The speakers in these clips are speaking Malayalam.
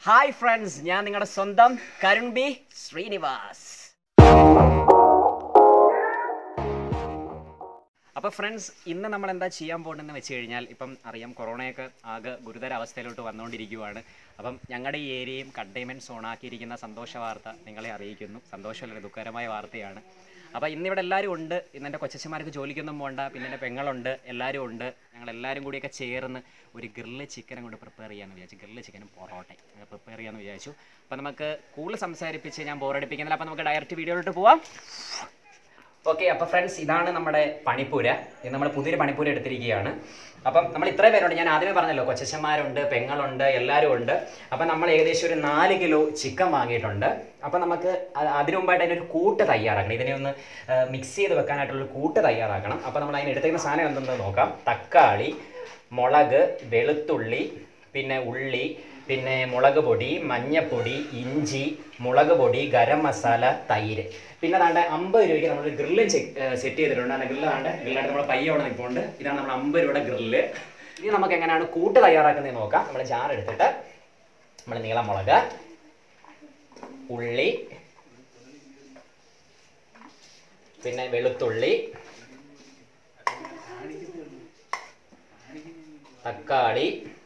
ഹായ് ഫ്രണ്ട്സ് ഞാൻ നിങ്ങളുടെ സ്വന്തം കരുൺ ബി ശ്രീനിവാസ് അപ്പോൾ ഫ്രണ്ട്സ് ഇന്ന് നമ്മൾ എന്താ ചെയ്യാൻ പോകുന്നതെന്ന് വെച്ച് കഴിഞ്ഞാൽ ഇപ്പം അറിയാം കൊറോണയൊക്കെ ആകെ ഗുരുതര അവസ്ഥയിലോട്ട് വന്നുകൊണ്ടിരിക്കുകയാണ് അപ്പം ഞങ്ങളുടെ ഈ ഏരിയയും കണ്ടെയ്ൻമെൻറ്റ് സോണാക്കിയിരിക്കുന്ന സന്തോഷ വാർത്ത നിങ്ങളെ അറിയിക്കുന്നു സന്തോഷമല്ല ദുഃഖകരമായ വാർത്തയാണ് അപ്പോൾ ഇന്നിവിടെ എല്ലാവരും ഉണ്ട് ഇന്ന് എൻ്റെ കൊച്ചന്മാർക്ക് ജോലിക്കൊന്നും പോകണ്ട പിന്നെ എൻ്റെ പെങ്ങളുണ്ട് എല്ലാവരും ഉണ്ട് ഞങ്ങൾ എല്ലാവരും കൂടിയൊക്കെ ചേർന്ന് ഒരു ഗ്രില്ല് ചിക്കനും കൊണ്ട് പ്രിപ്പയർ ചെയ്യാമെന്ന് വിചാരിച്ചു ഗ്രില്ല് ചിക്കനും പൊറോട്ടയും പ്രിപ്പയർ ചെയ്യാമെന്ന് വിചാരിച്ചു അപ്പോൾ നമുക്ക് കൂടുതൽ സംസാരിപ്പിച്ച് ഞാൻ ബോറടിപ്പിക്കുന്നില്ല അപ്പോൾ നമുക്ക് ഡയറക്റ്റ് വീഡിയോയിലോട്ട് പോവാം ഓക്കെ അപ്പോൾ ഫ്രണ്ട്സ് ഇതാണ് നമ്മുടെ പണിപ്പൂര ഇത് നമ്മൾ പുതിയൊരു പണിപ്പൂര എടുത്തിരിക്കുകയാണ് അപ്പം നമ്മൾ ഇത്രയും പേരുണ്ട് ഞാൻ ആദ്യമേ പറഞ്ഞല്ലോ കൊച്ചന്മാരുണ്ട് പെങ്ങളുണ്ട് എല്ലാവരും ഉണ്ട് അപ്പം നമ്മൾ ഏകദേശം ഒരു നാല് കിലോ ചിക്കൻ വാങ്ങിയിട്ടുണ്ട് അപ്പം നമുക്ക് അ- അതിനു മുമ്പായിട്ട് അതിനൊരു കൂട്ട് തയ്യാറാക്കണം ഇതിനെ ഒന്ന് മിക്സ് ചെയ്ത് വെക്കാനായിട്ടുള്ള ഒരു കൂട്ട് തയ്യാറാക്കണം അപ്പം നമ്മൾ അതിന് എടുത്തേക്കുന്ന സാധനം എന്തെന്ന് നോക്കാം തക്കാളി മുളക് വെളുത്തുള്ളി പിന്നെ ഉള്ളി പിന്നെ മുളക് പൊടി മഞ്ഞപ്പൊടി ഇഞ്ചി മുളക് പൊടി ഗരം മസാല തൈര് പിന്നെ അതാണ്ട് അമ്പത് രൂപയ്ക്ക് നമ്മൾ ഗ്രില്ലും സെറ്റ് ചെയ്തിട്ടുണ്ട് ആ ഗ്രില്ല് ആണ്ട് ഗ്രില്ലാണ്ട് നമ്മൾ പയ്യ അവിടെ നിൽപ്പുണ്ട് ഇതാണ് നമ്മൾ അമ്പത് രൂപയുടെ ഗ്രില്ല് ഇനി നമുക്ക് എങ്ങനെയാണ് കൂട്ട് തയ്യാറാക്കുന്നത് നോക്കാം നമ്മൾ ജാർ എടുത്തിട്ട് നമ്മൾ നീളമുളക് ഉള്ളി പിന്നെ വെളുത്തുള്ളി തക്കാളി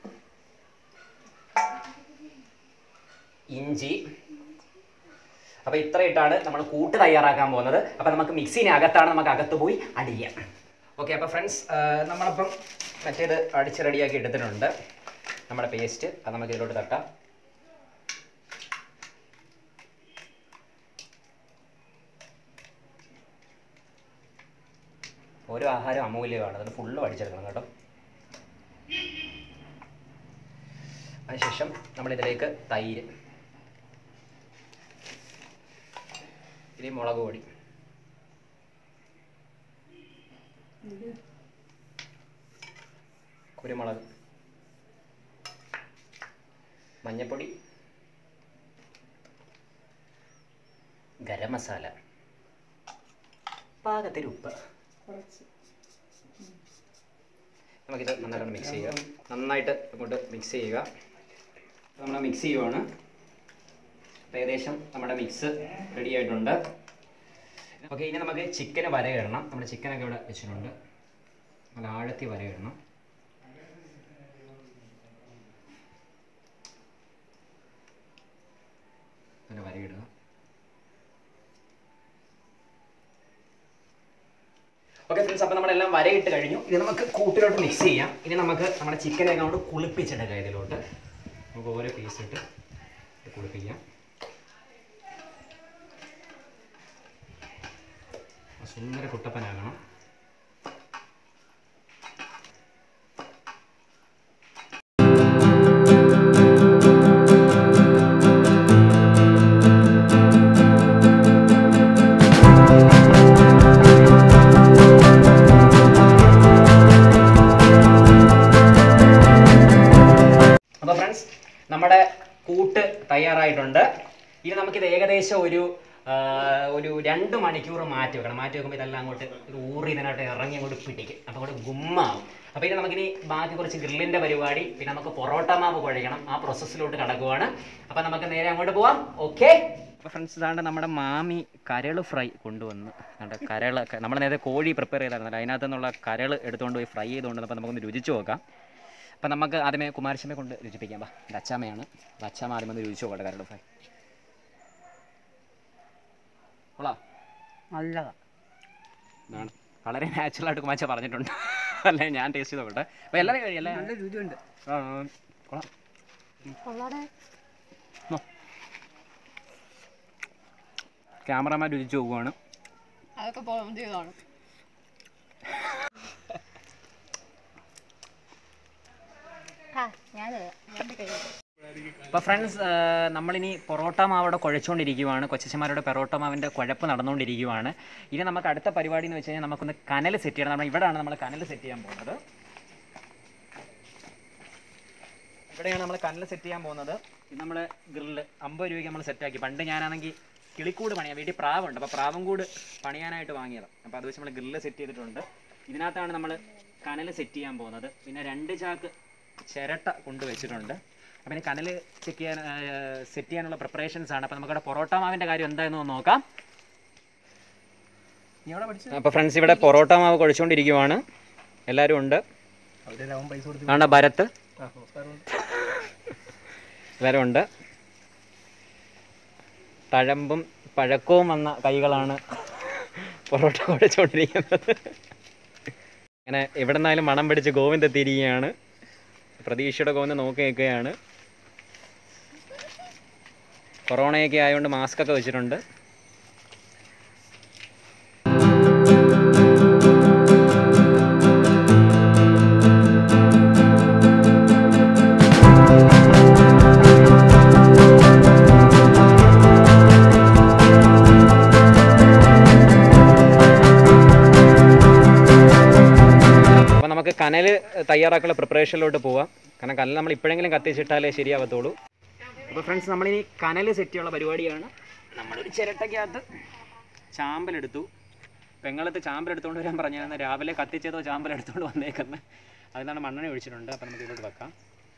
ഇഞ്ചി അപ്പോൾ ഇത്രയിട്ടാണ് നമ്മൾ കൂട്ട് തയ്യാറാക്കാൻ പോകുന്നത് അപ്പോൾ നമുക്ക് മിക്സിന് അകത്താണ് നമുക്ക് അകത്ത് പോയി അടിയാം ഓക്കെ അപ്പോൾ ഫ്രണ്ട്സ് നമ്മളപ്പം മറ്റേത് അടിച്ച് റെഡിയാക്കി എടുത്തിട്ടുണ്ട് നമ്മുടെ പേസ്റ്റ് അത് നമുക്ക് ഇതിലോട്ട് തട്ടാം ഓരോ ആഹാരം അമൂല്യമാണ് അത് ഫുള്ളും അടിച്ചെടുക്കണം കേട്ടോ അതിനുശേഷം നമ്മളിതിലേക്ക് തൈര് ഇനി മുളക് പൊടി കുരുമുളക് മഞ്ഞപ്പൊടി ഗരം മസാല പാകത്തിന് ഉപ്പ് നമുക്കിത് നന്നായിട്ട് മിക്സ് ചെയ്യുക നന്നായിട്ട് ഇങ്ങോട്ട് മിക്സ് ചെയ്യുക നമ്മൾ മിക്സ് ചെയ്യുവാണ് അപ്പോൾ ഏകദേശം നമ്മുടെ മിക്സ് റെഡി ആയിട്ടുണ്ട് ഓക്കെ ഇനി നമുക്ക് ചിക്കന് വരയിടണം നമ്മുടെ ചിക്കനൊക്കെ ഇവിടെ വെച്ചിട്ടുണ്ട് നല്ല ആഴത്തി വരയിടണം നല്ല വരയിടുക ഓക്കെ ഫ്രണ്ട്സ് അപ്പോൾ നമ്മളെല്ലാം വരയിട്ട് കഴിഞ്ഞു ഇത് നമുക്ക് കൂട്ടിലോട്ട് മിക്സ് ചെയ്യാം ഇനി നമുക്ക് നമ്മുടെ ചിക്കനെ അങ്ങോട്ട് കുളിപ്പിച്ചെടുക്കാം ഇതിലോട്ട് നമുക്ക് ഓരോ പീസ് ഇട്ട് ഇത് കുളിപ്പിക്കാം സുന്ദര കുട്ടപ്പനാകണം അപ്പോൾ ഫ്രണ്ട്സ് നമ്മുടെ കൂട്ട് തയ്യാറായിട്ടുണ്ട് ഇനി നമുക്കിത് ഏകദേശം ഒരു ആ, ഒരു രണ്ട് മണിക്കൂർ മാറ്റി വെക്കണം മാറ്റി വെക്കുമ്പോൾ ഇതെല്ലാം അങ്ങോട്ട് ഒരു ഊറി ഇതിനായിട്ട് ഇറങ്ങി അങ്ങോട്ട് പിടിക്കും അപ്പോൾ അങ്ങോട്ട് ഗുമ്മാവും അപ്പോൾ ഇനി നമുക്കിനി ബാക്കി കുറച്ച് ഗ്രില്ലിൻ്റെ പരിപാടി പിന്നെ നമുക്ക് പൊറോട്ട മാവ് കുഴയണം ആ പ്രോസസ്സിലോട്ട് കടക്കുവാണ് അപ്പോൾ നമുക്ക് നേരെ അങ്ങോട്ട് പോവാം ഓക്കെ അപ്പോൾ ഫ്രണ്ട്സ് ഇതാണ്ട് നമ്മുടെ മാമി കരൾ ഫ്രൈ കൊണ്ടുവന്ന് നമ്മുടെ കരളൊക്കെ നമ്മൾ നേരത്തെ കോഴി പ്രിപ്പയർ ചെയ്തായിരുന്നല്ലോ അതിനകത്ത് നിന്നുള്ള കരൾ എടുത്തുകൊണ്ട് പോയി ഫ്രൈ ചെയ്തുകൊണ്ട് അപ്പോൾ നമുക്കൊന്ന് രുചിച്ച് നോക്കാം അപ്പം നമുക്ക് ആദ്യമേ കുമാരശമ്മയെ കൊണ്ട് രുചിപ്പിക്കാം ബാ ഇത് അച്ചാമ്മയാണ് ഇത് അച്ചാമ്മ ആദ്യം വന്ന് രുചിച്ചു നോക്കട്ടെ കരട് ഫ്രൈ കൊള്ളാ നല്ലതാ ഇതാണ് വളരെ നാച്ചുറലായിട്ട് കുമാച്ച പറഞ്ഞിട്ടുണ്ട് അല്ലേ ഞാൻ ടേസ്റ്റ് ചെയ്ത് നോക്കട്ടെ അപ്പോൾ എല്ലാവരും കഴിയല്ലേ നല്ല രുചിയുണ്ട് ആ, ആ, കൊള്ളാം നോ. ക്യാമറമാൻ രുചിച്ച് പോകുവാണ് അതൊക്കെ പോകാണ് അപ്പോൾ ഫ്രണ്ട്സ് നമ്മളിനി പൊറോട്ട മാവോടെ കുഴച്ചുകൊണ്ടിരിക്കുവാണ് കൊച്ചന്മാരുടെ പൊറോട്ട മാവിൻ്റെ കുഴപ്പ് നടന്നുകൊണ്ടിരിക്കുവാണ് ഇനി നമുക്ക് അടുത്ത പരിപാടി എന്ന് വെച്ച് കഴിഞ്ഞാൽ നമുക്കൊന്ന് കനൽ സെറ്റ് ചെയ്യണം നമ്മൾ ഇവിടെയാണ് നമ്മൾ കനൽ സെറ്റ് ചെയ്യാൻ പോകുന്നത് ഇവിടെയാണ് നമ്മൾ കനൽ സെറ്റ് ചെയ്യാൻ പോകുന്നത് ഇത് നമ്മൾ ഗ്രില്ല് അമ്പത് രൂപയ്ക്ക് നമ്മൾ സെറ്റാക്കി പണ്ട് ഞാനാണെങ്കിൽ കിളിക്കൂട് പണിയാൻ വീട്ടിൽ പ്രാവുണ്ട് അപ്പോൾ പ്രാവും കൂട് പണിയാനായിട്ട് വാങ്ങിയത് അപ്പോൾ അത് വെച്ച് നമ്മൾ ഗ്രില്ല് സെറ്റ് ചെയ്തിട്ടുണ്ട് ഇതിനകത്താണ് നമ്മൾ കനൽ സെറ്റ് ചെയ്യാൻ പോകുന്നത് പിന്നെ രണ്ട് ചാക്ക് ചിരട്ട കൊണ്ടുവച്ചിട്ടുണ്ട് അപ്പം ഇനി കനൽ ചെക്ക് ചെയ്യാൻ സെറ്റ് ചെയ്യാനുള്ള പ്രിപ്പറേഷൻസ് ആണ് അപ്പം നമുക്കിവിടെ പൊറോട്ട മാവിൻ്റെ കാര്യം എന്തായെന്ന് ഒന്ന് നോക്കാം നീ എവിടെ പഠിച്ചു അപ്പോൾ ഫ്രണ്ട്സ് ഇവിടെ പൊറോട്ട മാവ് കുഴച്ചുകൊണ്ടിരിക്കുവാണ് എല്ലാവരും ഉണ്ട് അവരുടെ അവൻ പൈസ കൊടുത്ത് അതുകൊണ്ട് ഭരത്ത് ആ നമസ്കാരം എല്ലാവരും ഉണ്ട് തഴമ്പും പഴക്കവും വന്ന കൈകളാണ് പൊറോട്ട കുഴച്ചുകൊണ്ടിരിക്കുന്നത് അങ്ങനെ എവിടെ നിന്നാലും മണം പിടിച്ച് ഗോവിന്ദ് എത്തിയിരിക്കുകയാണ് പ്രതീക്ഷയുടെ ഗോവിന്ദ് നോക്കി നിൽക്കുകയാണ് കൊറോണയൊക്കെ ആയതുകൊണ്ട് മാസ്ക് ഒക്കെ വെച്ചിട്ടുണ്ട് അപ്പോൾ നമുക്ക് കനൽ തയ്യാറാക്കാനുള്ള പ്രിപ്പറേഷനിലോട്ട് പോവാം കാരണം കനൽ നമ്മൾ ഇപ്പോഴെങ്കിലും കത്തിച്ചിട്ടാലേ ശരിയാവത്തുള്ളൂ അപ്പോൾ ഫ്രണ്ട്സ് നമ്മളിനി കനൽ സെറ്റ് ചെയ്യാനുള്ള പരിപാടിയാണ് നമ്മളൊരു ചിരട്ടയ്ക്കകത്ത് ചാമ്പലെടുത്തു പെങ്ങളത്ത് ചാമ്പലെടുത്തുകൊണ്ട് വരാൻ പറഞ്ഞാൽ രാവിലെ കത്തിച്ചതോ ചാമ്പലെടുത്തുകൊണ്ട് വന്നേക്കുന്നത് അതിനാണ് മണ്ണെണ്ണ ഒഴിച്ചിട്ടുണ്ട് അപ്പോൾ നമുക്ക് ഇതിലോട്ട് വെക്കാം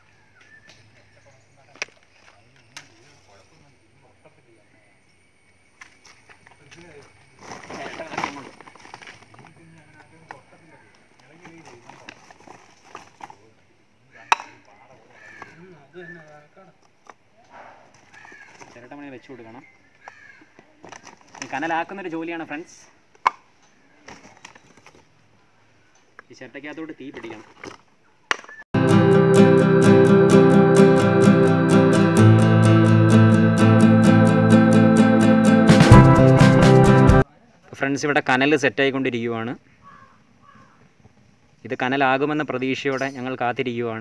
ചിരട്ട മണി വെച്ച് കൊടുക്കണം ഈ കനലാക്കുന്നൊരു ജോലിയാണ് ഫ്രണ്ട്സ് ഈ ചിരട്ടയ്ക്കകത്തോട്ട് തീ പിടിക്കണം ഫ്രണ്ട്സ് ഇവിടെ കനൽ സെറ്റായിക്കൊണ്ടിരിക്കുവാണ് ഇത് കനലാകുമെന്ന പ്രതീക്ഷയോടെ ഞങ്ങൾ കാത്തിരിക്കുവാണ്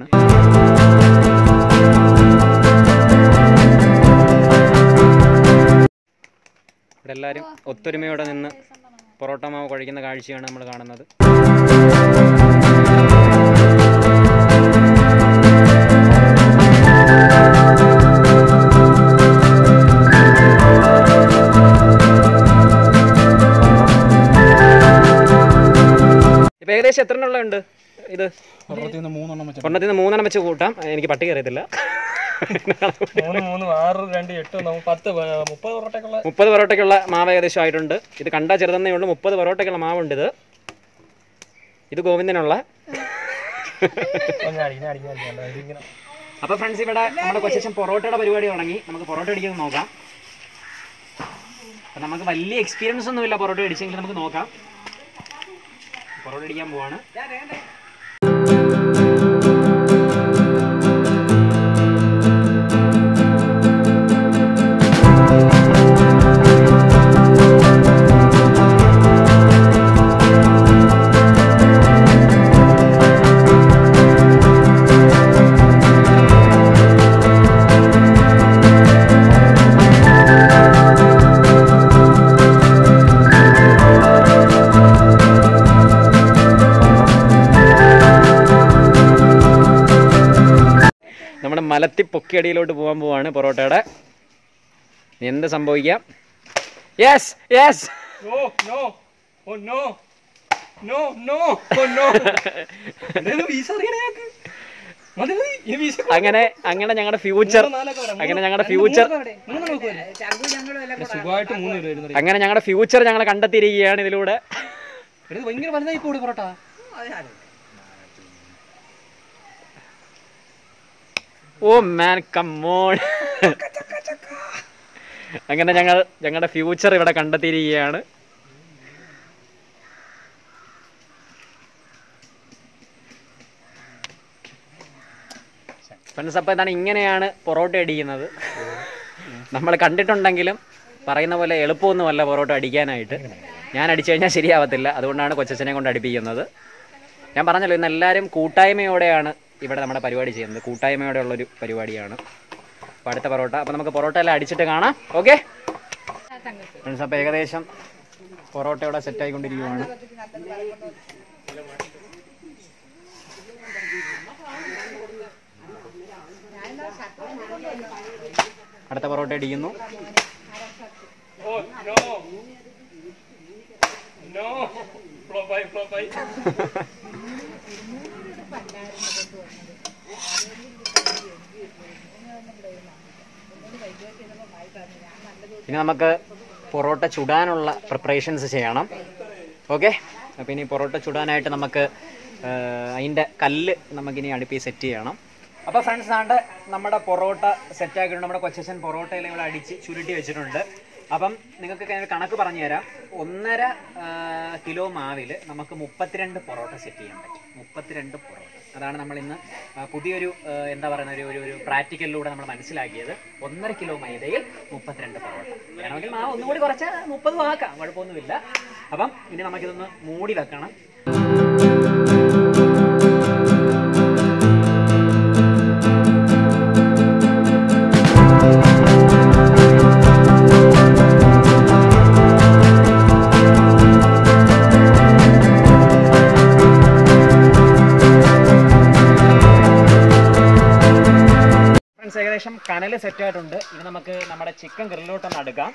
ഇവിടെ എല്ലാവരും ഒത്തൊരുമയോടെ നിന്ന് പൊറോട്ട മാവ് കഴിക്കുന്ന കാഴ്ചയാണ് നമ്മൾ കാണുന്നത് ഇപ്പൊ ഏകദേശം എത്ര എണ്ണം ഉണ്ട് ഇത് ഒരെണ്ണത്തിൽ നിന്ന് മൂന്നെണ്ണം വെച്ചു ഒരെണ്ണത്തിൽ നിന്ന് മൂന്നെണ്ണം വെച്ച് കൂട്ടാം എനിക്ക് പട്ടിക അറിയത്തില്ല മൂന്ന് മൂന്ന് ആറ് രണ്ട് എട്ട് നമുക്ക് പത്ത് പ- മുപ്പത് പൊറോട്ടക്കുള്ള മുപ്പത് പൊറോട്ടയ്ക്കുള്ള മാവ് ഏകദേശം ആയിട്ടുണ്ട് ഇത് കണ്ടാ ചെറുതന്നേ ഉള്ളൂ മുപ്പത് പൊറോട്ടയ്ക്കുള്ള മാവുണ്ട് ഇത് ഇത് ഗോവിന്ദനുള്ള ഞാൻ അടിക്കാൻ അടിക്കാൻ ഇതിങ്ങനെ അപ്പൊ ഫ്രണ്ട്സ് ഇവിടെ നമ്മുടെ കൊച്ചച്ഛൻ പൊറോട്ടയുടെ പരിപാടി തുടങ്ങി നമുക്ക് പൊറോട്ട അടിക്കുന്നത് നോക്കാം അപ്പൊ നമുക്ക് വലിയ എക്സ്പീരിയൻസ് ഒന്നുമില്ല പൊറോട്ട അടിച്ചെങ്കിൽ നമുക്ക് നോക്കാം പൊറോട്ട അടിക്കാൻ പോവാണ് നമ്മുടെ മലത്തി പൊക്കിയടിയിലോട്ട് പോകാൻ പോവാണ് പൊറോട്ടയുടെ ഇനി എന്ത് സംഭവിക്കാം yes yes no no oh no no no oh no വീസ അറിയണേ ഞങ്ങൾക്ക് മതി മതി ഇനി വീസ അങ്ങനെ അങ്ങനെ ഞങ്ങളുടെ ഫ്യൂച്ചർ നാലൊക്കെ വരാം അങ്ങനെ ഞങ്ങളുടെ ഫ്യൂച്ചർ മൂന്ന് നോക്കുമല്ലേ സുഖമായിട്ട് മൂന്ന് പേര് വരുന്നത് അങ്ങനെ ഞങ്ങളുടെ ഫ്യൂച്ചർ ഞങ്ങൾ കണ്ടെത്തിയിരിക്കുകയാണ് ഇതിലൂടെ ഇത് ഭയങ്കര വലുതായി പോടി പൊറോട്ട ഓ മാൻ കമ്മോൺ അങ്ങനെ ഞങ്ങൾ ഞങ്ങളുടെ ഫ്യൂച്ചർ ഇവിടെ കണ്ടെത്തിയിരിക്കുകയാണ് ഫ്രണ്ട്സ് അപ്പോൾ എന്താണ് ഇങ്ങനെയാണ് പൊറോട്ട അടിക്കുന്നത് നമ്മൾ കണ്ടിട്ടുണ്ടെങ്കിലും പറയുന്ന പോലെ എളുപ്പമൊന്നുമല്ല പൊറോട്ട അടിക്കാനായിട്ട് ഞാൻ അടിച്ചു കഴിഞ്ഞാൽ ശരിയാവത്തില്ല അതുകൊണ്ടാണ് കൊച്ചച്ഛനെ കൊണ്ട് അടിപ്പിക്കുന്നത് ഞാൻ പറഞ്ഞല്ലോ ഇന്ന് എല്ലാവരും കൂട്ടായ്മയോടെയാണ് ഇവിടെ നമ്മുടെ പരിപാടി ചെയ്യുന്നത് കൂട്ടായ്മയോടെ ഉള്ളൊരു പരിപാടിയാണ് അപ്പോൾ അടുത്ത പൊറോട്ട അപ്പോൾ നമുക്ക് പൊറോട്ട എല്ലാം അടിച്ചിട്ട് കാണാം ഓക്കെ ഫ്രണ്ട്സ് അപ്പോൾ ഏകദേശം പൊറോട്ട ഇവിടെ സെറ്റ് ആയിക്കൊണ്ടിരിക്കുകയാണ് അടുത്ത പൊറോട്ട അടിക്കുന്നു ഓ നോ നോ ഫ്ലോപ്പ് ആയി ഫ്ലോപ്പ് ആയി ഇനി നമുക്ക് പൊറോട്ട ചുടാനുള്ള പ്രിപ്പറേഷൻസ് ചെയ്യണം ഓക്കെ അപ്പോൾ ഇനി പൊറോട്ട ചുടാനായിട്ട് നമുക്ക് ആ, അതിൻ്റെ കല്ല് നമുക്കിനി അടുപ്പിൽ സെറ്റ് ചെയ്യണം അപ്പോൾ ഫ്രണ്ട്സ് ആണ്ട് നമ്മുടെ പൊറോട്ട സെറ്റ് ആക്കിയിട്ടുണ്ട് നമ്മുടെ കൊച്ചച്ഛൻ പൊറോട്ടയെല്ലാം ഇവിടെ അടിച്ച് ചുരുട്ടി വെച്ചിട്ടുണ്ട് അപ്പം നിങ്ങൾക്ക് ഞാൻ ഒരു കണക്ക് പറഞ്ഞു തരാം ഒന്നര ആ, കിലോ മാവിൽ നമുക്ക് മുപ്പത്തിരണ്ട് പൊറോട്ട സെറ്റ് ചെയ്യാൻ പറ്റും മുപ്പത്തിരണ്ട് പൊറോട്ട അതാണ് നമ്മൾ ഇന്ന് ആ, പുതിയൊരു ആ, എന്താ പറയുന്ന ഒരു ഒരു ഒരു പ്രാക്ടിക്കലിലൂടെ നമ്മൾ മനസ്സിലാക്കിയത് ഒന്നര കിലോ മൈദയിൽ മുപ്പത്തിരണ്ട് പൊറോട്ട വേണമെങ്കിൽ മാവ് ഒന്നുകൂടി കുറച്ച് മുപ്പത് ആക്കാം കുഴപ്പമൊന്നുമില്ല അപ്പം ഇനി നമുക്കിതൊന്ന് മൂടി വെക്കണം ഫ്രണ്ട്സ് ഏകദേശം കനൽ സെറ്റ് ആയിട്ടുണ്ട് ഇനി നമുക്ക് നമ്മുടെ ചിക്കൻ ഗ്രില്ലോട്ടൊന്ന് അടുക്കാം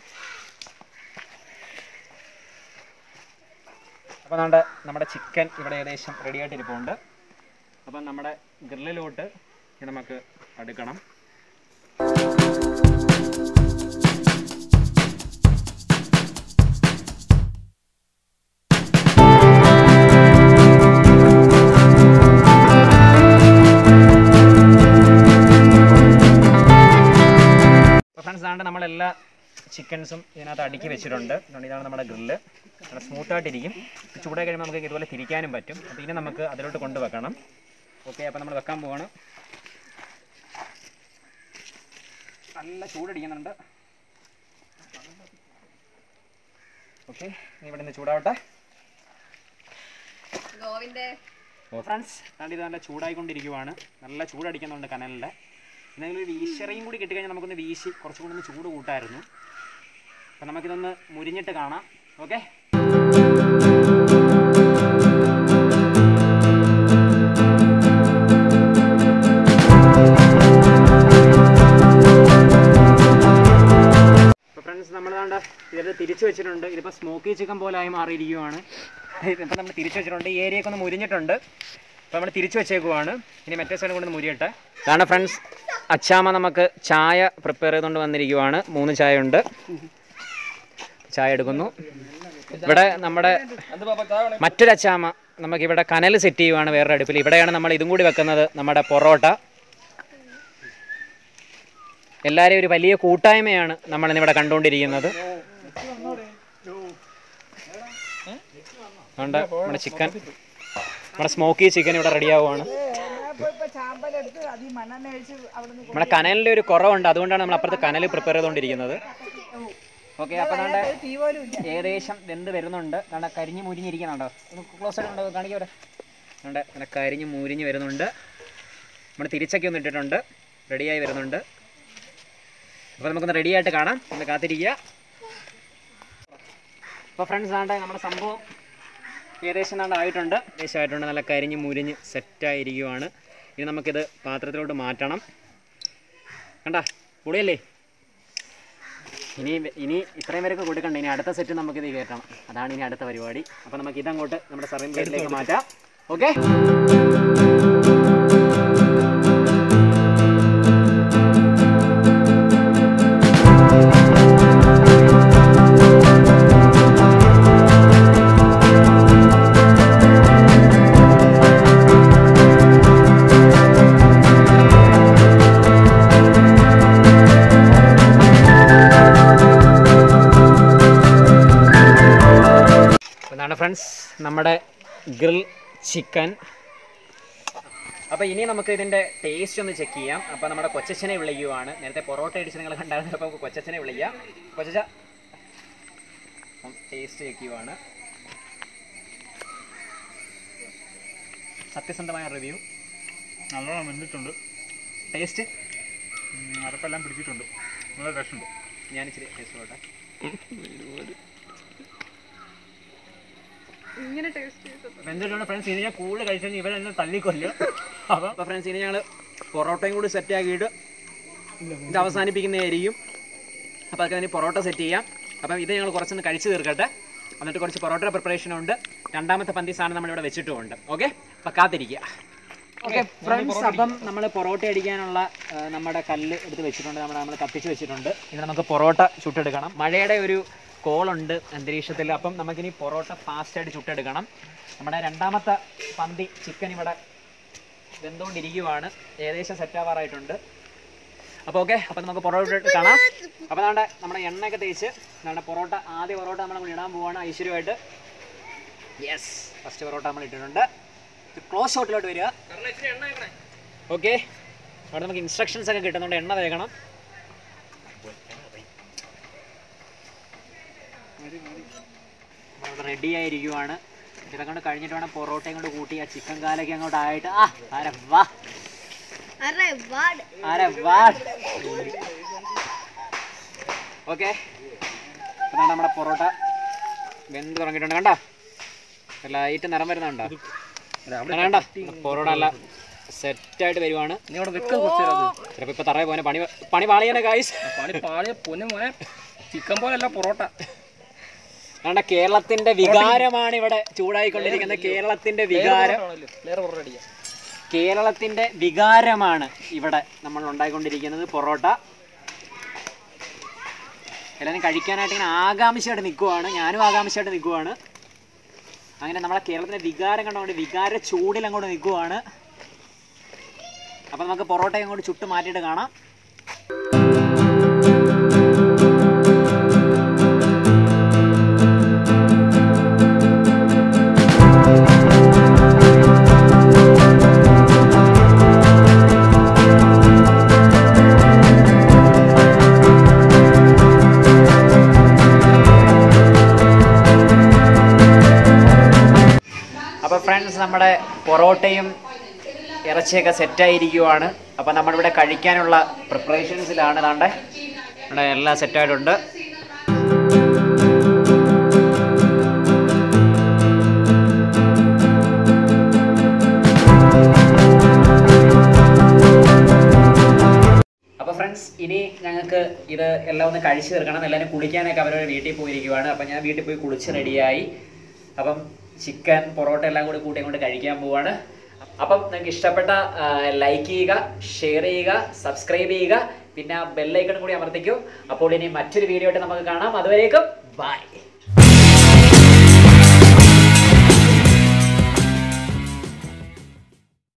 അപ്പോൾ നമ്മുടെ നമ്മുടെ ചിക്കൻ ഇവിടെ ഏകദേശം റെഡി ആയിട്ട് ഇരിപ്പുണ്ട് അപ്പം നമ്മുടെ ഗ്രില്ലിലോട്ട് ഇത് നമുക്ക് അടുക്കണം അപ്പോൾ ഫ്രണ്ട്സ് ആണ്ട് നമ്മളെല്ലാ ചിക്കൻസും ഇതിനകത്ത് അടുക്കി വെച്ചിട്ടുണ്ട് അതുകൊണ്ട് ഇതാണ് നമ്മുടെ ഗ്രില്ല് നല്ല സ്മൂത്തായിട്ടിരിക്കും ചൂടായി കഴിയുമ്പോൾ നമുക്ക് ഇതുപോലെ തിരിക്കാനും പറ്റും അപ്പോൾ ഇനി നമുക്ക് അതിലോട്ട് കൊണ്ടുവെക്കണം ഓക്കെ അപ്പോൾ നമ്മൾ വെക്കാൻ പോവാണ് നല്ല ചൂടടിക്കുന്നുണ്ട് ഓക്കെ ഇനി ഇവിടെ നിന്ന് ചൂടാവട്ടെ ഗോവിന്റെ ഓ ഫ്രണ്ട്സ് കണ്ട് ഇത് നല്ല ചൂടായിക്കൊണ്ടിരിക്കുവാണ് നല്ല ചൂടടിക്കുന്നുണ്ട് കനലിൽ എന്തെങ്കിലും ഒരു വീശറയും കൂടി കിട്ടിക്കഴിഞ്ഞാൽ നമുക്കൊന്ന് വീശി കുറച്ചും കൂടി ഒന്ന് ചൂട് കൂട്ടായിരുന്നു അപ്പം നമുക്കിതൊന്ന് മുരിഞ്ഞിട്ട് കാണാം ഓക്കെ അപ്പോൾ ഫ്രണ്ട്സ് നമ്മൾ ദാണ്ട ഇതിൽ തിരിച്ചു വെച്ചിട്ടുണ്ട് ഇതിപ്പോൾ സ്മോക്കി ചിക്കൻ പോലെ ആയി മാറിയിരിക്കുവാണ് ഇപ്പം നമ്മൾ തിരിച്ചു വെച്ചിട്ടുണ്ട് ഈ ഏരിയയൊക്കെ ഒന്ന് മുരിഞ്ഞിട്ടുണ്ട് അപ്പോൾ നമ്മൾ തിരിച്ചു വെച്ചേക്കുവാണ് ഇനി മറ്റേ സൈഡ് കൊണ്ട് മുരിയട്ടെ ഇതാണ് ഫ്രണ്ട്സ് അച്ചാമ്മ നമുക്ക് ചായ പ്രിപ്പയർ ചെയ്തുകൊണ്ട് വന്നിരിക്കുവാണ് മൂന്ന് ചായ ഉണ്ട് ചായ എടുക്കുന്നു ഇവിടെ നമ്മുടെ മറ്റൊരു അച്ചാമ്മ നമുക്ക് ഇവിടെ കനൽ സെറ്റ് ചെയ്യുവാണ് വേറൊരു അടുപ്പിൽ ഇവിടെയാണ് നമ്മൾ ഇതും കൂടി വെക്കുന്നത് നമ്മുടെ പൊറോട്ട എല്ലാവരെയും ഒരു വലിയ കൂട്ടായ്മയാണ് നമ്മൾ ഇന്നിവിടെ കണ്ടുകൊണ്ടിരിക്കുന്നത് അതുകൊണ്ട് നമ്മുടെ ചിക്കൻ നമ്മുടെ സ്മോക്കി ചിക്കൻ ഇവിടെ റെഡി ആവുകയാണ് നമ്മുടെ കനലിൻ്റെ ഒരു കുറവുണ്ട് അതുകൊണ്ടാണ് നമ്മൾ അപ്പുറത്ത് കനൽ പ്രിപ്പയർ ചെയ്തുകൊണ്ടിരിക്കുന്നത് ഓക്കെ അപ്പോൾ നമ്മുടെ ഏകദേശം വെന്ത് വരുന്നുണ്ട് കണ്ട കരിഞ്ഞ് മുരിഞ്ഞിരിക്കുന്നുണ്ടോ ഒന്ന് ക്ലോസ് ആയിട്ടുണ്ടോ കാണിക്കവരെ കണ്ട അങ്ങനെ കരിഞ്ഞ് മുരിഞ്ഞ് വരുന്നുണ്ട് നമ്മൾ തിരിച്ചൊക്കെ ഒന്ന് ഇട്ടിട്ടുണ്ട് റെഡിയായി വരുന്നുണ്ട് അപ്പോൾ നമുക്കൊന്ന് റെഡി ആയിട്ട് കാണാം ഒന്ന് കാത്തിരിക്കുക അപ്പോൾ ഫ്രണ്ട്സ് ആണ്ട് നമ്മുടെ സംഭവം ഏകദേശം നാണ്ട് ആയിട്ടുണ്ട് ഏകദേശം ആയിട്ടുണ്ട് നല്ല കരിഞ്ഞ് മുരിഞ്ഞ് സെറ്റായിരിക്കുവാണ് ഇനി നമുക്കിത് പാത്രത്തിലോട്ട് മാറ്റണം കണ്ട പൊളിയല്ലേ ഇനി ഇനി ഇത്രയും പേരൊക്കെ കൊടുക്കണ്ട ഇനി അടുത്ത സെറ്റ് നമുക്കിത് കയറ്റണം അതാണ് ഇനി അടുത്ത പരിപാടി അപ്പോൾ നമുക്ക് ഇതങ്ങോട്ട് നമ്മുടെ സർവിംഗ് പ്ലേറ്റിലേക്ക് മാറ്റാം ഓക്കെ ഇതാണ് ഫ്രണ്ട്സ് നമ്മുടെ ഗ്രിൽ ചിക്കൻ അപ്പോൾ ഇനി നമുക്ക് ഇതിൻ്റെ ടേസ്റ്റ് ഒന്ന് ചെക്ക് ചെയ്യാം അപ്പോൾ നമ്മുടെ കൊച്ചച്ഛനെ വിളിക്കുവാണ് നേരത്തെ പൊറോട്ട അടിച്ച് നിങ്ങൾ കണ്ടായിരുന്നു അപ്പോൾ നമുക്ക് കൊച്ചച്ഛനെ വിളിക്കാം കൊച്ചച്ച ടേസ്റ്റ് ചെക്ക് ചെയ്യുവാണ് സത്യസന്ധമായ റിവ്യൂ നല്ലോണം വെന്തിട്ടുണ്ട് ടേസ്റ്റ് ഉം, അരപ്പെല്ലാം പിടിച്ചിട്ടുണ്ട് നല്ല ടേസ്റ്റ് ഉണ്ട് ഞാൻ ഇച്ചിരി ടേസ്റ്റ് പോട്ടെ ഇങ്ങനെ ടേസ്റ്റ് ചെയ്തത് വെന്തിട്ടുണ്ട് ഫ്രണ്ട്സ് ഇനി ഞാൻ കൂടുതൽ കഴിച്ചു കഴിഞ്ഞാൽ ഇവരെ എന്നെ തല്ലിക്കൊല്ലും അപ്പോൾ അപ്പോൾ ഫ്രണ്ട്സ് ഇനി ഞങ്ങൾ പൊറോട്ടയും കൂടി സെറ്റ് ആക്കിയിട്ട് ഇത് അവസാനിപ്പിക്കുന്നതായിരിക്കും അപ്പോൾ അതൊക്കെ ഇനി പൊറോട്ട സെറ്റ് ചെയ്യാം അപ്പം ഇത് ഞങ്ങൾ കുറച്ചൊന്ന് കഴിച്ച് തീർക്കട്ടെ എന്നിട്ട് കുറച്ച് പൊറോട്ട പ്രിപ്പറേഷൻ ഉണ്ട് രണ്ടാമത്തെ പന്തി സാധനം നമ്മളിവിടെ വെച്ചിട്ടുമുണ്ട് ഓക്കെ അപ്പോൾ കാത്തിരിക്കുക ഓക്കെ ഫ്രണ്ട്സ് അപ്പം നമ്മൾ പൊറോട്ട അടിക്കാനുള്ള ആ, നമ്മുടെ കല്ല് എടുത്ത് വെച്ചിട്ടുണ്ട് നമ്മൾ നമ്മൾ കത്തിച്ച് വെച്ചിട്ടുണ്ട് ഇനി നമുക്ക് പൊറോട്ട ചുട്ടെടുക്കണം മഴയുടെ ഒരു കോളുണ്ട് അന്തരീക്ഷത്തിൽ അപ്പം നമുക്കിനി പൊറോട്ട ഫാസ്റ്റായിട്ട് ചുട്ടെടുക്കണം നമ്മുടെ രണ്ടാമത്തെ പന്തി ചിക്കൻ ഇവിടെ വെന്തുകൊണ്ടിരിക്കുവാണ് ഏകദേശം സെറ്റ് ആവാറായിട്ടുണ്ട് അപ്പോൾ ഓക്കെ അപ്പോൾ നമുക്ക് പൊറോട്ട ഇട്ട് കാണാം അപ്പോൾ നമ്മുടെ നമ്മുടെ എണ്ണയൊക്കെ തേച്ച് നമ്മുടെ പൊറോട്ട ആദ്യ പൊറോട്ട നമ്മൾ ഇടാൻ പോവാണ് ഐശ്വര്യമായിട്ട് യെസ് ഫസ്റ്റ് പൊറോട്ട നമ്മൾ ഇട്ടിട്ടുണ്ട് ക്ലോസ് ഷോട്ടിലോട്ട് വരിക ഓക്കെ അവിടെ നമുക്ക് ഇൻസ്ട്രക്ഷൻസ് ഒക്കെ കിട്ടുന്നുണ്ട് എണ്ണ തേക്കണം അവിടെ റെഡി ആയിരിക്കുവാണ് ഇതൊക്കെ കൊണ്ട് കഴിഞ്ഞിട്ട് വേണം പൊറോട്ടയും കൊണ്ട് കൂട്ടി ആ ചിക്കൻ കാലൊക്കെ അങ്ങോട്ട് ആയിട്ട് ആ ആരെ വാ അരെ വാട് ആരെ വാ ഓക്കെ അതാണ് നമ്മുടെ പൊറോട്ട വെന്ത് തുടങ്ങിയിട്ടുണ്ട് കണ്ടോ ലൈറ്റ് നിറം വരുന്നുണ്ടോ വേണ്ട പൊറോട്ട നല്ല സെറ്റായിട്ട് വരുവാണ് നീ അവിടെ വെക്ക കുറച്ച് നേരം അത് ചിലപ്പോൾ ഇപ്പോൾ തറയെ പോനെ പണി പണി പാളിയാനെ കായ്സ് പണി പാളിയ പൊന്നു മോനെ ചിക്കൻ പോലല്ല പൊറോട്ട വേണ്ട കേരളത്തിന്റെ വികാരമാണ് ഇവിടെ ചൂടായിക്കൊണ്ടിരിക്കുന്നത് കേരളത്തിന്റെ വികാരം വേറെ പൊറോട്ട അടിക്കാം കേരളത്തിന്റെ വികാരമാണ് ഇവിടെ നമ്മൾ ഉണ്ടായിക്കൊണ്ടിരിക്കുന്നത് പൊറോട്ട എല്ലാവരും കഴിക്കാനായിട്ട് ഇങ്ങനെ ആകാംക്ഷയായിട്ട് നിൽക്കുവാണ് ഞാനും ആകാംക്ഷയായിട്ട് നിൽക്കുവാണ് അങ്ങനെ നമ്മളെ കേരളത്തിന്റെ വികാരം കണ്ടുകൊണ്ട് വികാര ചൂടിൽ അങ്ങോട്ട് നിൽക്കുവാണ് അപ്പം നമുക്ക് പൊറോട്ട അങ്ങോട്ട് ചുട്ട് മാറ്റിയിട്ട് കാണാം അപ്പോൾ ഫ്രണ്ട്സ് നമ്മുടെ പൊറോട്ടയും ഇറച്ചിയൊക്കെ സെറ്റായിരിക്കുവാണ് അപ്പോൾ നമ്മളിവിടെ കഴിക്കാനുള്ള പ്രിപ്പറേഷൻസിലാണ് താണ്ടെ ഇവിടെ എല്ലാം സെറ്റായിട്ടുണ്ട് അപ്പോൾ ഫ്രണ്ട്സ് ഇനി ഞങ്ങൾക്ക് ഇത് എല്ലാം ഒന്ന് കഴിച്ചു തീർക്കണം എല്ലാവരും കുളിക്കാനൊക്കെ അവരവരുടെ വീട്ടിൽ പോയിരിക്കുവാണ് അപ്പം ഞാൻ വീട്ടിൽ പോയി കുളിച്ച് റെഡിയായി അപ്പം ചിക്കൻ പൊറോട്ട എല്ലാം കൂടി കൂട്ടി കൊണ്ട് കഴിക്കാൻ പോവാണ് അപ്പം നിങ്ങൾക്ക് ഇഷ്ടപ്പെട്ട ലൈക്ക് ചെയ്യുക ഷെയർ ചെയ്യുക സബ്സ്ക്രൈബ് ചെയ്യുക പിന്നെ ബെല്ലൈക്കൺ കൂടി അമർത്തിക്കൂ അപ്പോൾ ഇനി മറ്റൊരു വീഡിയോ ആയിട്ട് നമുക്ക് കാണാം അതുവരേക്കും ബൈ